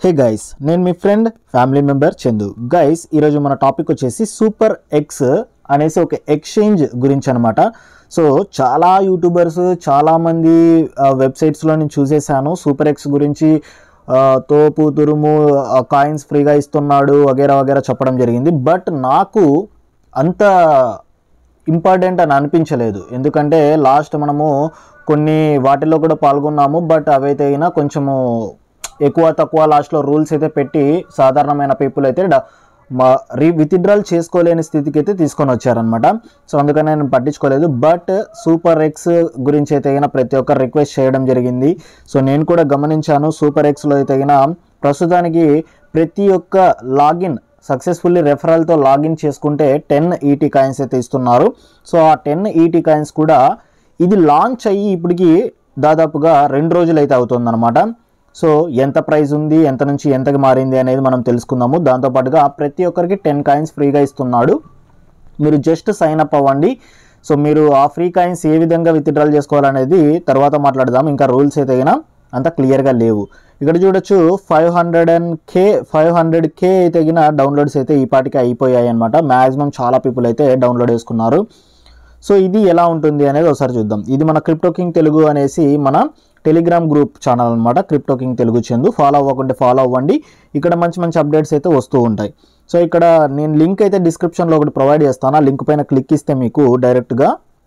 హే guys నేను మీ friend family member Chandu guys ఈరోజు మన టాపిక్ వచ్చేసి సూపర్ ఎక్స్ అనేసి ఒక ఎక్స్చేంజ్ గురించి అనమాట సో చాలా యూట్యూబర్స్ చాలామంది వెబ్సైట్స్లో నేను చూసేసాను సూపర్ ఎక్స్ గురించి ఆ, తోపు తురుము కాయిన్స్ ఫ్రీగా ఇస్తున్నాడు వగేరా వగేరా చెప్పడం జరిగింది బట్ నాకు అంత ఇంపార్టెంట్ అని అనిపించలేదు ఎందుకంటే లాస్ట్ మనము కొన్ని వాటిల్లో కూడా పాల్గొన్నాము బట్ అవైతే అయినా కొంచెము ఎక్కువ తక్కువ లాస్ట్లో రూల్స్ అయితే పెట్టి సాధారణమైన పీపుల్ అయితే డ- మా రీ విత్డ్రాల్ చేసుకోలేని స్థితికి అయితే తీసుకొని వచ్చారనమాట సో అందుకని నేను పట్టించుకోలేదు బట్ సూపర్ ఎక్స్ గురించి అయితే అయినా ప్రతి ఒక్కరు రిక్వెస్ట్ చేయడం జరిగింది సో నేను కూడా గమనించాను సూపర్ ఎక్స్లో అయితే అయినా ప్రస్తుతానికి ప్రతి ఒక్క లాగిన్ సక్సెస్ఫుల్లీ రెఫరల్తో లాగిన్ చేసుకుంటే టెన్ ఈటీ కాయిన్స్ అయితే ఇస్తున్నారు సో ఆ టెన్ ఈటీ కాయిన్స్ కూడా ఇది లాంచ్ అయ్యి ఇప్పటికి దాదాపుగా రెండు రోజులు అయితే అవుతుందన్నమాట సో ఎంత ప్రైస్ ఉంది ఎంత నుంచి ఎంతకి మారింది అనేది మనం తెలుసుకుందాము దాంతోపాటుగా ప్రతి ఒక్కరికి టెన్ కాయిన్స్ ఫ్రీగా ఇస్తున్నాడు మీరు జస్ట్ సైన్ అప్ అవ్వండి సో మీరు ఆ ఫ్రీ కాయిన్స్ ఏ విధంగా విత్డ్రాల్ చేసుకోవాలనేది తర్వాత మాట్లాడదాం ఇంకా రూల్స్ అయితే అయినా అంత క్లియర్గా లేవు ఇక్కడ చూడొచ్చు five hundred and K five hundred K అయితే గిన డౌన్లోడ్స్ అయితే ఈ పాటికి అయిపోయాయి అనమాట మ్యాక్సిమం చాలా పీపుల్ అయితే డౌన్లోడ్ చేసుకున్నారు సో ఇది ఎలా ఉంటుంది అనేది ఒకసారి చూద్దాం ఇది మన క్రిప్టో కింగ్ తెలుగు అనేసి మన టెలిగ్రామ్ గ్రూప్ ఛానల్ అనమాట crypto king Telugu Chandu follow అవ్వకుంటే ఫాలో అవ్వండి ఇక్కడ మంచి మంచి అప్డేట్స్ అయితే వస్తూ ఉంటాయి సో ఇక్కడ నేను లింక్ అయితే డిస్క్రిప్షన్లో ఒకటి ప్రొవైడ్ చేస్తాను ఆ లింక్ పైన క్లిక్ ఇస్తే మీకు డైరెక్ట్గా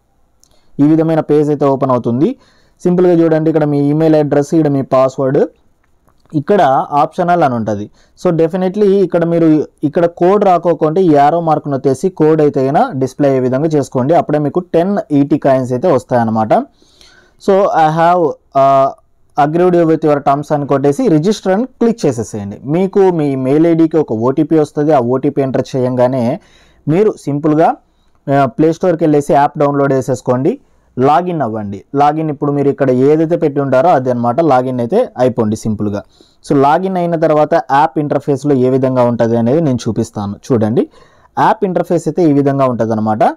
ఈ విధమైన పేజ్ అయితే ఓపెన్ అవుతుంది సింపుల్గా చూడండి ఇక్కడ మీ ఈమెయిల్ అడ్రస్ ఇక్కడ మీ పాస్వర్డ్ ఇక్కడ ఆప్షనల్ అని ఉంటుంది సో డెఫినెట్లీ ఇక్కడ మీరు ఇక్కడ కోడ్ రాకోకుంటే ఈ యారో మార్క్ నొత్తేసి కోడ్ అయితే అయినా డిస్ప్లే అయ్యే విధంగా చేసుకోండి అప్పుడే మీకు టెన్ ఈటీ కాయిన్స్ అయితే వస్తాయన్నమాట so I have agreed with your terms అని కొట్టేసి రిజిస్టర్ అని క్లిక్ చేసేసేయండి మీకు మీ మెయిల్ ఐడికి ఒక ఓటీపీ వస్తుంది ఆ ఓటీపీ ఎంటర్ చేయంగానే మీరు సింపుల్గా ప్లే స్టోర్కి వెళ్ళేసి యాప్ డౌన్లోడ్ చేసేసుకోండి లాగిన్ అవ్వండి లాగిన్ ఇప్పుడు మీరు ఇక్కడ ఏదైతే పెట్టి ఉంటారో అది అనమాట లాగిన్ అయితే అయిపోండి సింపుల్గా సో లాగిన్ అయిన తర్వాత యాప్ ఇంటర్ఫేస్లో ఏ విధంగా ఉంటుంది అనేది నేను చూపిస్తాను చూడండి యాప్ ఇంటర్ఫేస్ అయితే ఈ విధంగా ఉంటుంది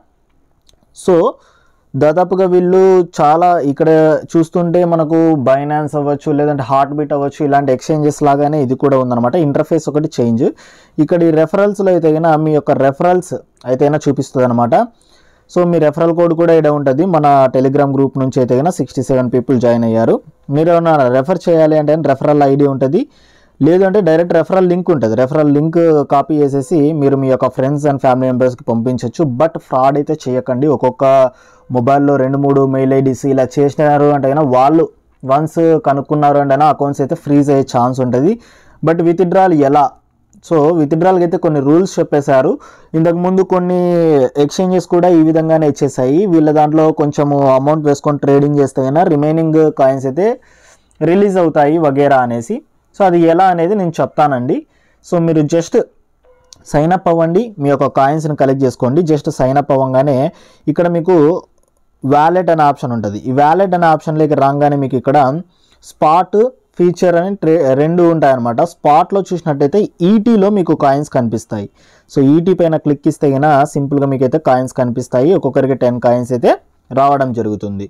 సో దాదాపుగా వీళ్ళు చాలా ఇక్కడ చూస్తుంటే మనకు బైనాన్స్ అవ్వచ్చు లేదంటే హార్ట్ బీట్ అవ్వచ్చు ఇలాంటి ఎక్స్చేంజెస్ లాగానే ఇది కూడా ఉందన్నమాట ఇంటర్ఫేస్ ఒకటి చేంజ్ ఇక్కడ ఈ రెఫరల్స్లో అయితే అయినా మీ యొక్క రెఫరల్స్ అయితే అయినా చూపిస్తుంది అనమాట సో మీ రెఫరల్ కోడ్ కూడా ఇక్కడ ఉంటుంది మన టెలిగ్రామ్ గ్రూప్ నుంచి అయితే అయినా సిక్స్టీ సెవెన్ పీపుల్ జాయిన్ అయ్యారు మీరు ఏమైనా రెఫర్ చేయాలి అంటే రెఫరల్ ఐడి ఉంటుంది లేదంటే డైరెక్ట్ రెఫరల్ లింక్ ఉంటుంది రెఫరల్ లింక్ కాపీ చేసేసి మీరు మీ యొక్క ఫ్రెండ్స్ అండ్ ఫ్యామిలీ మెంబర్స్కి పంపించవచ్చు బట్ ఫ్రాడ్ అయితే చేయకండి ఒక్కొక్క మొబైల్లో రెండు మూడు మెయిల్ ఐడీస్ ఇలా చేసినారు అంటే అయినా వాళ్ళు వన్స్ కనుక్కున్నారు అంటే అకౌంట్స్ అయితే ఫ్రీజ్ అయ్యే ఛాన్స్ ఉంటుంది బట్ విత్డ్రాల్ ఎలా సో విత్డ్రాల్కి అయితే కొన్ని రూల్స్ చెప్పేశారు ఇంతకు ముందు కొన్ని ఎక్స్చేంజెస్ కూడా ఈ విధంగానే ఇచ్చేసాయి వీళ్ళ దాంట్లో కొంచెము అమౌంట్ వేసుకొని ట్రేడింగ్ చేస్తే అయినా రిమైనింగ్ కాయిన్స్ అయితే రిలీజ్ అవుతాయి వగేరా అనేసి సో అది ఎలా అనేది నేను చెప్తానండి సో మీరు జస్ట్ సైన్ అప్ అవ్వండి మీ యొక్క కాయిన్స్ని కలెక్ట్ చేసుకోండి జస్ట్ సైన్ అప్ అవ్వగానే ఇక్కడ మీకు వ్యాలెట్ అనే ఆప్షన్ ఉంటుంది ఈ వ్యాలెట్ అనే ఆప్షన్లోకి రాగానే మీకు ఇక్కడ స్పాట్ ఫీచర్ అని ట్రే రెండు ఉంటాయన్నమాట స్పాట్లో చూసినట్టయితే ఈటీలో మీకు కాయిన్స్ కనిపిస్తాయి సో ఈటీ పైన క్లిక్ ఇస్తే కనుక సింపుల్గా మీకు అయితే కాయిన్స్ కనిపిస్తాయి ఒక్కొక్కరికి టెన్ కాయిన్స్ అయితే రావడం జరుగుతుంది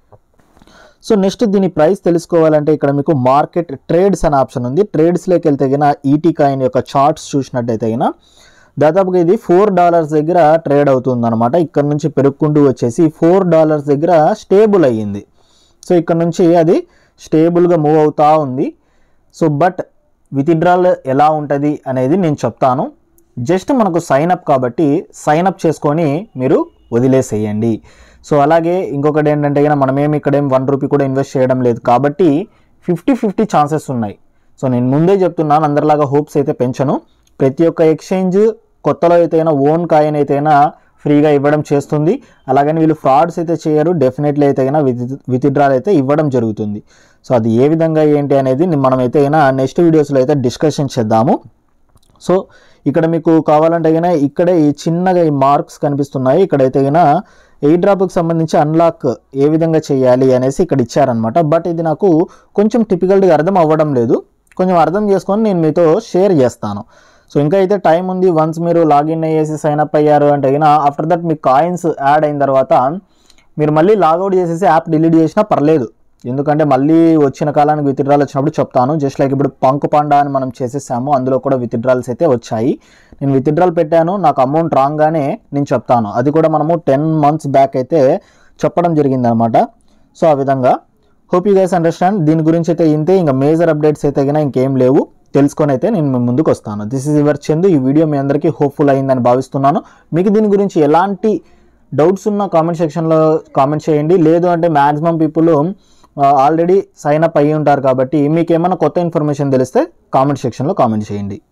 సో నెక్స్ట్ దీని ప్రైస్ తెలుసుకోవాలంటే ఇక్కడ మీకు మార్కెట్ ట్రేడ్స్ అనే ఆప్షన్ ఉంది ట్రేడ్స్లోకి వెళ్తే గిన ఈటీ కాయిన్ యొక్క చార్ట్స్ చూసినట్టయితే గిన దాదాపుగా ఇది ఫోర్ డాలర్స్ దగ్గర ట్రేడ్ అవుతుంది అనమాట ఇక్కడ నుంచి పెరుక్కుంటూ వచ్చేసి ఫోర్ డాలర్స్ దగ్గర స్టేబుల్ అయ్యింది సో ఇక్కడ నుంచి అది స్టేబుల్గా మూవ్ అవుతూ ఉంది సో బట్ విత్డ్రాల్ ఎలా ఉంటుంది అనేది నేను చెప్తాను జస్ట్ మనకు సైన్ అప్ కాబట్టి సైన్ అప్ చేసుకొని మీరు వదిలేసేయండి సో అలాగే ఇంకొకటి ఏంటంటే కనుక మనమేమి ఇక్కడేం వన్ రూపీ కూడా ఇన్వెస్ట్ చేయడం లేదు కాబట్టి ఫిఫ్టీ ఫిఫ్టీ ఛాన్సెస్ ఉన్నాయి సో నేను ముందే చెప్తున్నాను అందరిలాగా హోప్స్ అయితే పెంచను ప్రతి ఒక్క ఎక్స్చేంజ్ కొత్తలో అయితేనా ఓన్ కాయిన్ అయితేనా ఫ్రీగా ఇవ్వడం చేస్తుంది అలాగని వీళ్ళు ఫ్రాడ్స్ అయితే చేయరు డెఫినెట్లీ అయితే అయినా విత్ విత్డ్రాల్ అయితే ఇవ్వడం జరుగుతుంది సో అది ఏ విధంగా ఏంటి అనేది మనం అయితే అయినా నెక్స్ట్ వీడియోస్లో అయితే డిస్కషన్ చేద్దాము సో ఇక్కడ మీకు కావాలంటే అయినా ఇక్కడే ఈ చిన్నగా ఈ మార్క్స్ కనిపిస్తున్నాయి ఇక్కడైతే అయినా ఎయిర్ డ్రాప్కి సంబంధించి అన్లాక్ ఏ విధంగా చేయాలి అనేసి ఇక్కడ ఇచ్చారనమాట బట్ ఇది నాకు కొంచెం టిపికల్గా అర్థం అవ్వడం లేదు కొంచెం అర్థం చేసుకొని నేను మీతో షేర్ చేస్తాను సో ఇంకా అయితే టైం ఉంది వన్స్ మీరు లాగిన్ అయ్యేసి సైన్ అప్ అయ్యారు అంటే అయినా ఆఫ్టర్ దట్ మీ కాయిన్స్ యాడ్ అయిన తర్వాత మీరు మళ్ళీ లాగౌట్ చేసేసి యాప్ డిలీట్ చేసినా పర్లేదు ఎందుకంటే మళ్ళీ వచ్చిన కాలానికి విత్డ్రాల్ వచ్చినప్పుడు చెప్తాను జస్ట్ లైక్ ఇప్పుడు పంక్ పండా అని మనం చేసేసాము అందులో కూడా విత్డ్రాల్స్ అయితే వచ్చాయి నేను విత్డ్రాల్ పెట్టాను నాకు అమౌంట్ రాగానే నేను చెప్తాను అది కూడా మనము టెన్ మంత్స్ బ్యాక్ అయితే చెప్పడం జరిగిందనమాట సో ఆ విధంగా హోప్ యూ గైస్ అండర్స్టాండ్ దీని గురించి అయితే ఇంతే ఇంకా మేజర్ అప్డేట్స్ అయితే కన్నా ఇంకేం లేవు తెలుసుకొని అయితే నేను మీ ముందుకు వస్తాను దిస్ ఇస్ యువర్ చందు ఈ వీడియో మీ అందరికీ హోప్ఫుల్ అయిందని భావిస్తున్నాను మీకు దీని గురించి ఎలాంటి డౌట్స్ ఉన్న కామెంట్ సెక్షన్లో కామెంట్ చేయండి లేదు అంటే maximum people already sign up అయ్యి ఉంటారు కాబట్టి మీకు ఏమైనా కొత్త ఇన్ఫర్మేషన్ తెలిస్తే కామెంట్ సెక్షన్లో కామెంట్ చేయండి